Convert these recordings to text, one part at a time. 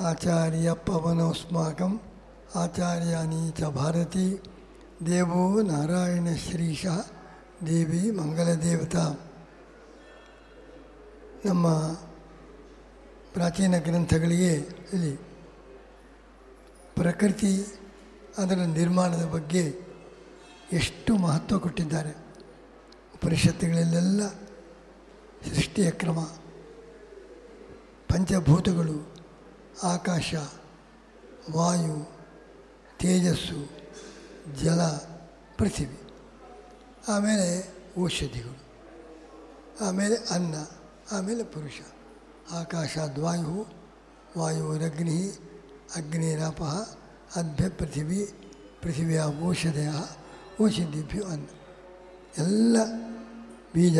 ಆಚಾರ್ಯ ಪವನೋಸ್ಮಾಕಂ ಆಚಾರ್ಯಾನಿ ಚ ಭಾರತಿ ದೇವೋ ನಾರಾಯಣ ಶ್ರೀಶ ದೇವಿ ಮಂಗಲದೇವತಾ ನಮ್ಮ ಪ್ರಾಚೀನ ಗ್ರಂಥಗಳಿಗೆ ಇಲ್ಲಿ ಪ್ರಕೃತಿ ಅದರ ನಿರ್ಮಾಣದ ಬಗ್ಗೆ ಎಷ್ಟು ಮಹತ್ವ ಕೊಟ್ಟಿದ್ದಾರೆ ಉಪನಿಷತ್ತುಗಳಲ್ಲೆಲ್ಲ ಸೃಷ್ಟಿಯ ಕ್ರಮ ಪಂಚಭೂತಗಳು ಆಕಾಶ ವಾಯು ತೇಜಸ್ಸು ಜಲ ಪೃಥಿವಿ ಆಮೇಲೆ ಔಷಧಿಗಳು ಆಮೇಲೆ ಅನ್ನ ಆಮೇಲೆ ಪುರುಷ ಆಕಾಶಾದ್ವಾಯು ವಾಯುರಗ್ನಿ ಅಗ್ನಿರಾಪ ಅದ್ಭ್ಯ ಪೃಥಿವಿ ಪೃಥಿವಿಯ ಔಷಧಯ ಔಷಧಿಭ್ಯೋ ಅನ್ನ ಎಲ್ಲ ಬೀಜ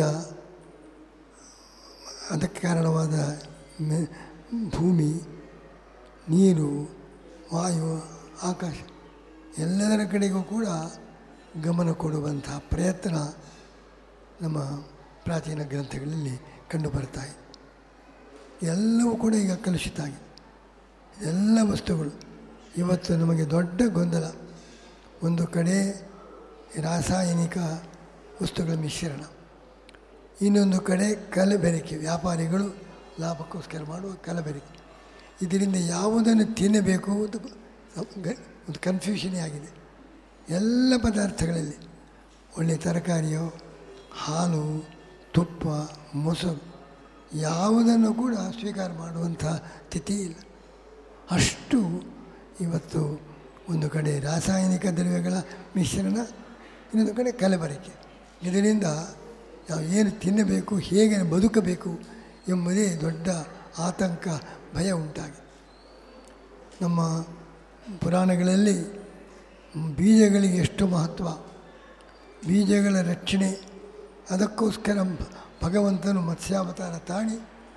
ಅದಕ್ಕೆ ಕಾರಣವಾದ ಮೆ- ಭೂಮಿ ನೀರು ವಾಯು ಆಕಾಶ ಎಲ್ಲದರ ಕಡೆಗೂ ಕೂಡ ಗಮನ ಕೊಡುವಂಥ ಪ್ರಯತ್ನ ನಮ್ಮ ಪ್ರಾಚೀನ ಗ್ರಂಥಗಳಲ್ಲಿ ಕಂಡುಬರ್ತಾ ಇದೆ ಎಲ್ಲವೂ ಕೂಡ ಈಗ ಕಲುಷಿತ ಆಗಿದೆ ಎಲ್ಲ ವಸ್ತುಗಳು ಇವತ್ತು ನಮಗೆ ದೊಡ್ಡ ಗೊಂದಲ ಒಂದು ಕಡೆ ರಾಸಾಯನಿಕ ವಸ್ತುಗಳ ಮಿಶ್ರಣ ಇನ್ನೊಂದು ಕಡೆ ಕಲಬೆರಕೆ ವ್ಯಾಪಾರಿಗಳು ಲಾಭಕ್ಕೋಸ್ಕರ ಮಾಡುವ ಕಲಬೆರಕೆ ಇದರಿಂದ ಯಾವುದನ್ನು ತಿನ್ನಬೇಕು ಅಂತ ಗ- ಒಂದು ಕನ್ಫ್ಯೂಷನೇ ಆಗಿದೆ ಎಲ್ಲ ಪದಾರ್ಥಗಳಲ್ಲಿ ಒಳ್ಳೆಯ ತರಕಾರಿಯೋ ಹಾಲು ತುಪ್ಪ ಮೊಸರು ಯಾವುದನ್ನು ಕೂಡ ಸ್ವೀಕಾರ ಮಾಡುವಂಥ ಸ್ಥಿತಿ ಇಲ್ಲ ಅಷ್ಟು ಇವತ್ತು ಒಂದು ಕಡೆ ರಾಸಾಯನಿಕ ದ್ರವ್ಯಗಳ ಮಿಶ್ರಣ ಇನ್ನೊಂದು ಕಡೆ ಕಲಬೆರಕೆ ಇದರಿಂದ ನಾವು ಏನು ತಿನ್ನಬೇಕು ಹೇಗೆ ಬದುಕಬೇಕು ಎಂಬುದೇ ದೊಡ್ಡ ಆತಂಕ ಭಯ ಉಂಟಾಗಿದೆ ನಮ್ಮ ಪುರಾಣಗಳಲ್ಲಿ ಬೀಜಗಳಿಗೆ ಎಷ್ಟು ಮಹತ್ವ ಬೀಜಗಳ ರಕ್ಷಣೆ ಅದಕ್ಕೋಸ್ಕರ ಭಗವಂತನು ಮತ್ಸ್ಯಾವತಾರ ತಾಳಿ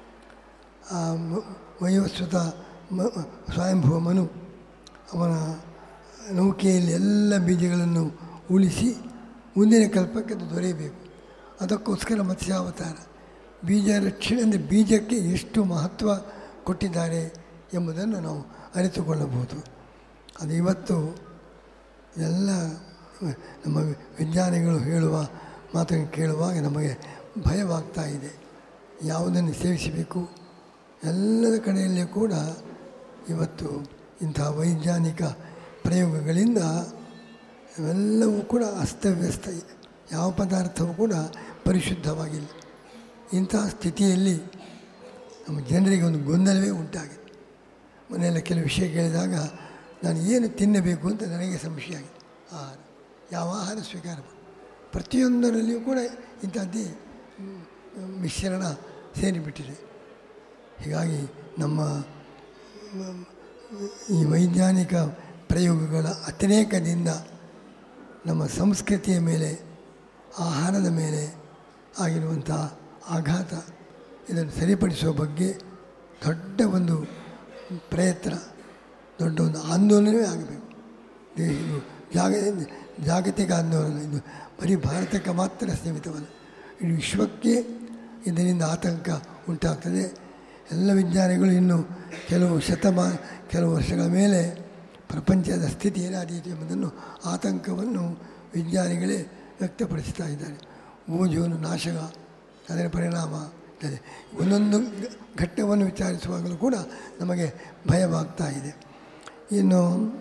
ಆ ಮ- ವಯೋಸ್ವತ ಮ ಸ್ವಯಂಭುವ ಮನು ಅವನ ನೌಕೆಯಲ್ಲಿ ಎಲ್ಲ ಬೀಜಗಳನ್ನು ಉಳಿಸಿ ಮುಂದಿನ ಕಲ್ಪಕ್ಕೆ ಅದು ದೊರೆಯಬೇಕು ಅದಕ್ಕೋಸ್ಕರ ಮತ್ಸ್ಯಾವತಾರ ಬೀಜ ರಕ್ಷಣೆ ಅಂದರೆ ಬೀಜಕ್ಕೆ ಎಷ್ಟು ಮಹತ್ವ ಕೊಟ್ಟಿದ್ದಾರೆ ಎಂಬುದನ್ನು ನಾವು ಅರಿತುಕೊಳ್ಳಬಹುದು ಅದು ಇವತ್ತು ಎಲ್ಲ ನಮ್ಮ ವಿಜ್ಞಾನಿಗಳು ಹೇಳುವ ಮಾತನ್ನು ಕೇಳುವಾಗ ನಮಗೆ ಭಯವಾಗ್ತಾ ಇದೆ ಯಾವುದನ್ನು ಸೇವಿಸಬೇಕು ಎಲ್ಲದ ಕಡೆಯಲ್ಲಿಯೂ ಕೂಡ ಇವತ್ತು ಇಂಥ ವೈಜ್ಞಾನಿಕ ಪ್ರಯೋಗಗಳಿಂದ ಇವೆಲ್ಲವೂ ಕೂಡ ಅಸ್ತವ್ಯಸ್ತ ಇದೆ ಯಾವ ಪದಾರ್ಥವೂ ಕೂಡ ಪರಿಶುದ್ಧವಾಗಿಲ್ಲ ಇಂತಹ ಸ್ಥಿತಿಯಲ್ಲಿ ನಮ್ಮ ಜನರಿಗೆ ಒಂದು ಗೊಂದಲವೇ ಉಂಟಾಗಿದೆ ಮನೆಯಲ್ಲ ಕೆಲವು ವಿಷಯ ಕೇಳಿದಾಗ ನಾನು ಏನು ತಿನ್ನಬೇಕು ಅಂತ ನನಗೆ ಸಂಶಯ ಆಗಿದೆ ಆಹಾರ ಯಾವ ಆಹಾರ ಸ್ವೀಕಾರ ಮಾಡಿ ಪ್ರತಿಯೊಂದರಲ್ಲಿಯೂ ಕೂಡ ಇಂಥದ್ದೇ ಮ್, ಮಿಶ್ರಣ ಸೇರಿಬಿಟ್ಟಿದೆ ಹೀಗಾಗಿ ನಮ್ಮ ಮ್, ಈ ವೈಜ್ಞಾನಿಕ ಪ್ರಯೋಗಗಳ ಅತಿರೇಕದಿಂದ ನಮ್ಮ ಸಂಸ್ಕೃತಿಯ ಮೇಲೆ ಆಹಾರದ ಮೇಲೆ ಆಗಿರುವಂಥ ಆಘಾತ ಇದನ್ನು ಸರಿಪಡಿಸುವ ಬಗ್ಗೆ ದೊಡ್ಡ ಒಂದು ಪ್ರಯತ್ನ ದೊಡ್ಡ ಒಂದು ಆಂದೋಲನವೇ ಆಗಬೇಕು ದೇ- ಇದು ಜಾಗ ಜಾಗತಿಕ ಆಂದೋಲನ ಇದು ಬರೀ ಭಾರತಕ್ಕೆ ಮಾತ್ರ ಸೀಮಿತವಲ್ಲ ಇಡೀ ವಿಶ್ವಕ್ಕೆ ಇದರಿಂದ ಆತಂಕ ಉಂಟಾಗ್ತದೆ ಎಲ್ಲ ವಿಜ್ಞಾನಿಗಳು ಇನ್ನು ಕೆಲವು ಶತಮಾ ಕೆಲವು ವರ್ಷಗಳ ಮೇಲೆ ಪ್ರಪಂಚದ ಸ್ಥಿತಿ ಏನಾದೀತು ಎಂಬುದನ್ನು ಆತಂಕವನ್ನು ವಿಜ್ಞಾನಿಗಳೇ ವ್ಯಕ್ತಪಡಿಸ್ತಾ ಇದ್ದಾರೆ ಓಜೋನು ನಾಶಕ ಅದರ ಪರಿಣಾಮ ಇದೆ ಒಂದೊಂದು ಘ- ಘಟ್ಟವನ್ನು ವಿಚಾರಿಸುವಾಗಲೂ ಕೂಡ ನಮಗೆ ಭಯವಾಗ್ತಾ ಇದೆ ಇನ್ನು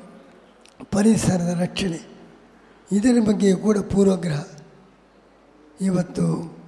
ಪರಿಸರದ ರಕ್ಷಣೆ ಇದರ ಬಗ್ಗೆಯೂ ಕೂಡ ಪೂರ್ವಗ್ರಹ ಇವತ್ತು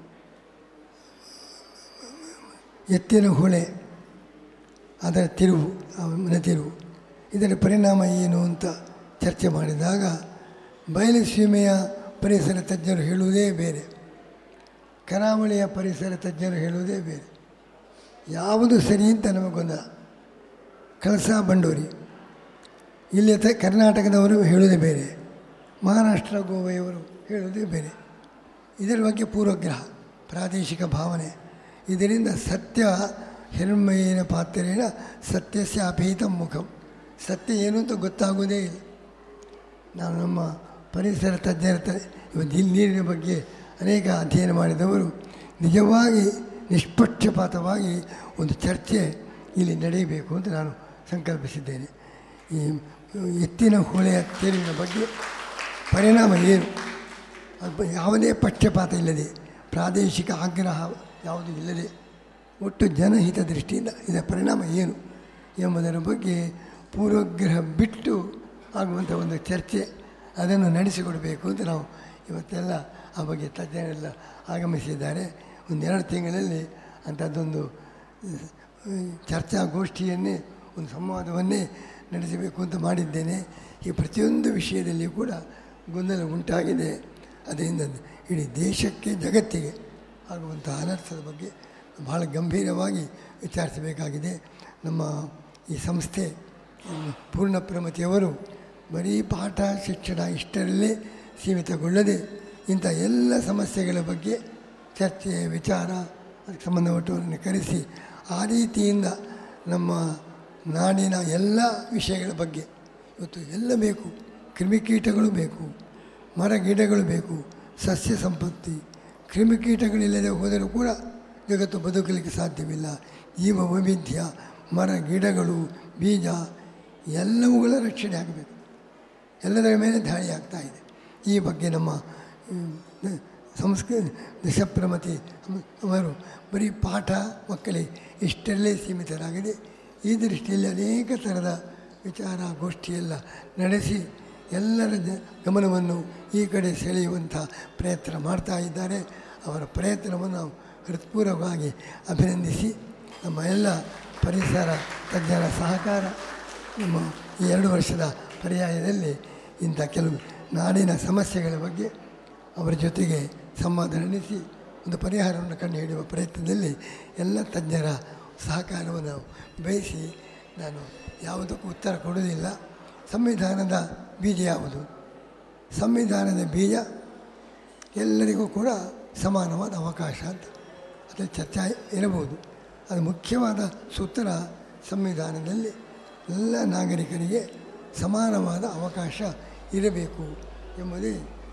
ಎತ್ತಿನ ಹೊಳೆ ಅದರ ತಿರುವು ಆ ಮನೆ ತಿರುವು ಇದರ ಪರಿಣಾಮ ಏನು ಅಂತ ಚರ್ಚೆ ಮಾಡಿದಾಗ ಬಯಲುಸೀಮೆಯ ಪರಿಸರ ತಜ್ಞರು ಹೇಳುವುದೇ ಬೇರೆ ಕರಾವಳಿಯ ಪರಿಸರ ತಜ್ಞರು ಹೇಳುವುದೇ ಬೇರೆ ಯಾವುದು ಸರಿ ಅಂತ ನಮಗೊಂದ ಕಳಸ ಬಂಡೂರಿ ಇಲ್ಲಿ ತ ಕರ್ನಾಟಕದವರು ಹೇಳುವುದೇ ಬೇರೆ ಮಹಾರಾಷ್ಟ್ರ ಗೋವೆಯವರು ಹೇಳುವುದೇ ಬೇರೆ ಇದರ ಬಗ್ಗೆ ಪೂರ್ವಗ್ರಹ ಪ್ರಾದೇಶಿಕ ಭಾವನೆ ಇದರಿಂದ ಸತ್ಯ ಹಿರಣ್ಮಯೇನ ಪಾತ್ರೇನ ಸತ್ಯಸ್ಯ ಅಪೇತ ಮುಖಂ ಸತ್ಯ ಏನು ಅಂತ ಗೊತ್ತಾಗುವುದೇ ಇಲ್ಲ ನಾವು ನಮ್ಮ ಪರಿಸರ ತಜ್ಞರ ತ ಇವತ್ತು ಇಲ್ಲಿ ನೀರಿನ ಬಗ್ಗೆ ಅನೇಕ ಅಧ್ಯಯನ ಮಾಡಿದವರು ನಿಜವಾಗಿ ನಿಷ್ಪಕ್ಷಪಾತವಾಗಿ ಒಂದು ಚರ್ಚೆ ಇಲ್ಲಿ ನಡೆಯಬೇಕು ಅಂತ ನಾನು ಸಂಕಲ್ಪಿಸಿದ್ದೇನೆ ಈ ಎತ್ತಿನ ಹೊಳೆಯ ತೇರಿನ ಬಗ್ಗೆ ಪರಿಣಾಮ ಏನು ಅದು ಯಾವುದೇ ಪಕ್ಷಪಾತ ಇಲ್ಲದೆ ಪ್ರಾದೇಶಿಕ ಆಗ್ರಹ ಯಾವುದೂ ಇಲ್ಲದೆ ಒಟ್ಟು ಜನಹಿತ ದೃಷ್ಟಿಯಿಂದ ಇದರ ಪರಿಣಾಮ ಏನು ಎಂಬುದರ ಬಗ್ಗೆ ಪೂರ್ವಗ್ರಹ ಬಿಟ್ಟು ಆಗುವಂಥ ಒಂದು ಚರ್ಚೆ ಅದನ್ನು ನಡೆಸಿಕೊಡಬೇಕು ಅಂತ ನಾವು ಇವತ್ತೆಲ್ಲ ಆ ಬಗ್ಗೆ ತಜ್ಞರೆಲ್ಲ ಆಗಮಿಸಿದ್ದಾರೆ ಒಂದೆರಡು ತಿಂಗಳಲ್ಲಿ ಅಂಥದ್ದೊಂದು ಚರ್ಚಾಗೋಷ್ಠಿಯನ್ನೇ ಒಂದು ಸಂವಾದವನ್ನೇ ನಡೆಸಬೇಕು ಅಂತ ಮಾಡಿದ್ದೇನೆ ಈ ಪ್ರತಿಯೊಂದು ವಿಷಯದಲ್ಲಿಯೂ ಕೂಡ ಗೊಂದಲ ಉಂಟಾಗಿದೆ ಅದರಿಂದ ಇಡೀ ದೇಶಕ್ಕೆ ಜಗತ್ತಿಗೆ ಆಗುವಂಥ ಅನರ್ಥದ ಬಗ್ಗೆ ಭಾಳ ಗಂಭೀರವಾಗಿ ವಿಚಾರಿಸಬೇಕಾಗಿದೆ ನಮ್ಮ ಈ ಸಂಸ್ಥೆ ಪೂರ್ಣ ಪ್ರಮತಿಯವರು ಬರೀ ಪಾಠ ಶಿಕ್ಷಣ ಇಷ್ಟರಲ್ಲೇ ಸೀಮಿತಗೊಳ್ಳದೆ ಇಂಥ ಎಲ್ಲ ಸಮಸ್ಯೆಗಳ ಬಗ್ಗೆ ಚರ್ಚೆ ವಿಚಾರ ಅದಕ್ಕೆ ಸಂಬಂಧಪಟ್ಟವರನ್ನು ಕರೆಸಿ ಆ ರೀತಿಯಿಂದ ನಮ್ಮ ನಾಡಿನ ಎಲ್ಲ ವಿಷಯಗಳ ಬಗ್ಗೆ ಇವತ್ತು ಎಲ್ಲ ಬೇಕು ಕ್ರಿಮಿಕೀಟಗಳು ಬೇಕು ಮರ ಗಿಡಗಳು ಬೇಕು ಸಸ್ಯ ಸಂಪತ್ತಿ ಕ್ರಿಮಿಕೀಟಗಳಿಲ್ಲದೆ ಹೋದರೂ ಕೂಡ ಜಗತ್ತು ಬದುಕಲಿಕ್ಕೆ ಸಾಧ್ಯವಿಲ್ಲ ಜೀವ ವೈವಿಧ್ಯ ಮರ ಗಿಡಗಳು ಬೀಜ ಎಲ್ಲವುಗಳ ರಕ್ಷಣೆ ಆಗಬೇಕು ಎಲ್ಲದರ ಮೇಲೆ ದಾಳಿ ಆಗ್ತಾ ಇದೆ ಈ ಬಗ್ಗೆ ನಮ್ಮ ಸಂಸ್ಕೃ ದಶಪ್ರಮತಿ ಅವರು ಬರೀ ಪಾಠ ಮಕ್ಕಳಿಗೆ ಇಷ್ಟರಲ್ಲೇ ಸೀಮಿತರಾಗಿದೆ ಈ ದೃಷ್ಟಿಯಲ್ಲಿ ಅನೇಕ ಥರದ ವಿಚಾರ ಗೋಷ್ಠಿಯೆಲ್ಲ ನಡೆಸಿ ಎಲ್ಲರ ಜ ಗಮನವನ್ನು ಈ ಕಡೆ ಸೆಳೆಯುವಂಥ ಪ್ರಯತ್ನ ಮಾಡ್ತಾ ಇದ್ದಾರೆ ಅವರ ಪ್ರಯತ್ನವನ್ನು ನಾವು ಹೃತ್ಪೂರ್ವಕವಾಗಿ ಅಭಿನಂದಿಸಿ ನಮ್ಮ ಎಲ್ಲ ಪರಿಸರ ತಜ್ಞರ ಸಹಕಾರ ನಮ್ಮ ಈ ಎರಡು ವರ್ಷದ ಪರ್ಯಾಯದಲ್ಲಿ ಇಂಥ ಕೆಲವು ನಾಡಿನ ಸಮಸ್ಯೆಗಳ ಬಗ್ಗೆ ಅವರ ಜೊತೆಗೆ ಸಂವಾದ ನಡೆಸಿ ಒಂದು ಪರಿಹಾರವನ್ನು ಕಂಡು ಹಿಡಿಯುವ ಪ್ರಯತ್ನದಲ್ಲಿ ಎಲ್ಲ ತಜ್ಞರ ಸಹಕಾರವನ್ನು ಬಯಸಿ ನಾನು ಯಾವುದಕ್ಕೂ ಉತ್ತರ ಕೊಡುವುದಿಲ್ಲ ಸಂವಿಧಾನದ ಬೀಜ ಯಾವುದು ಸಂವಿಧಾನದ ಬೀಜ ಎಲ್ಲರಿಗೂ ಕೂಡ ಸಮಾನವಾದ ಅವಕಾಶ ಅಂತ ಅದರ ಚರ್ಚೆ ಇರಬಹುದು ಅದು ಮುಖ್ಯವಾದ ಸೂತ್ರ ಸಂವಿಧಾನದಲ್ಲಿ ಎಲ್ಲ ನಾಗರಿಕರಿಗೆ ಸಮಾನವಾದ ಅವಕಾಶ ಇರಬೇಕು ಎಂಬುದೇ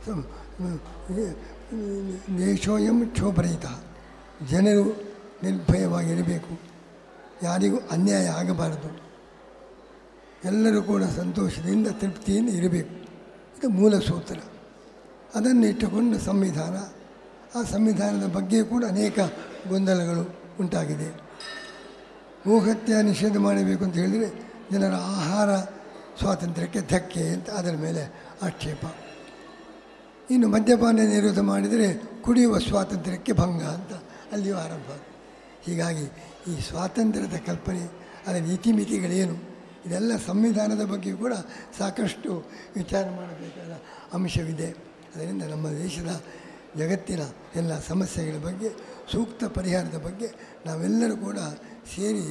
ದೇಶೋಯಂ ಕ್ಷೋಭರಹಿತ ಜನರು ನಿರ್ಭಯವಾಗಿರಬೇಕು ಯಾರಿಗೂ ಅನ್ಯಾಯ ಆಗಬಾರದು ಎಲ್ಲರೂ ಕೂಡ ಸಂತೋಷದಿಂದ ತೃಪ್ತಿಯಿಂದ ಇರಬೇಕು ಇದು ಮೂಲ ಸೂತ್ರ ಅದನ್ನು ಇಟ್ಟುಕೊಂಡು ಸಂವಿಧಾನ ಆ ಸಂವಿಧಾನದ ಬಗ್ಗೆ ಕೂಡ ಅನೇಕ ಗೊಂದಲಗಳು ಉಂಟಾಗಿದೆ ಗೋಹತ್ಯೆ ನಿಷೇಧ ಮಾಡಬೇಕು ಅಂತ ಹೇಳಿದರೆ ಜನರ ಆಹಾರ ಸ್ವಾತಂತ್ರ್ಯಕ್ಕೆ ಧಕ್ಕೆ ಅಂತ ಅದರ ಮೇಲೆ ಆಕ್ಷೇಪ ಇನ್ನು ಮದ್ಯಪಾನ ನಿರೋಧ ಮಾಡಿದರೆ ಕುಡಿಯುವ ಸ್ವಾತಂತ್ರ್ಯಕ್ಕೆ ಭಂಗ ಅಂತ ಅಲ್ಲಿಯೂ ಆರಂಭ ಹೀಗಾಗಿ ಈ ಸ್ವಾತಂತ್ರ್ಯದ ಕಲ್ಪನೆ ಅದರ ಇತಿಮಿತಿಗಳೇನು ಇದೆಲ್ಲ ಸಂವಿಧಾನದ ಬಗ್ಗೆ ಕೂಡ ಸಾಕಷ್ಟು ವಿಚಾರ ಮಾಡಬೇಕಾದ ಅಂಶವಿದೆ ಅದರಿಂದ ನಮ್ಮ ದೇಶದ ಜಗತ್ತಿನ ಎಲ್ಲ ಸಮಸ್ಯೆಗಳ ಬಗ್ಗೆ ಸೂಕ್ತ ಪರಿಹಾರದ ಬಗ್ಗೆ ನಾವೆಲ್ಲರೂ ಕೂಡ ಸೇರಿ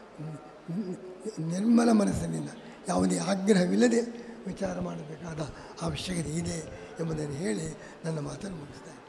ನಿರ್ಮಲ ಮನಸ್ಸಿನಿಂದ ಯಾವುದೇ ಆಗ್ರಹವಿಲ್ಲದೆ ವಿಚಾರ ಮಾಡಬೇಕಾದ ಅವಶ್ಯಕತೆ ಇದೆ ಎಂಬುದನ್ನು ಹೇಳಿ ನನ್ನ ಮಾತನ್ನು ಮುಗಿಸ್ತಾರೆ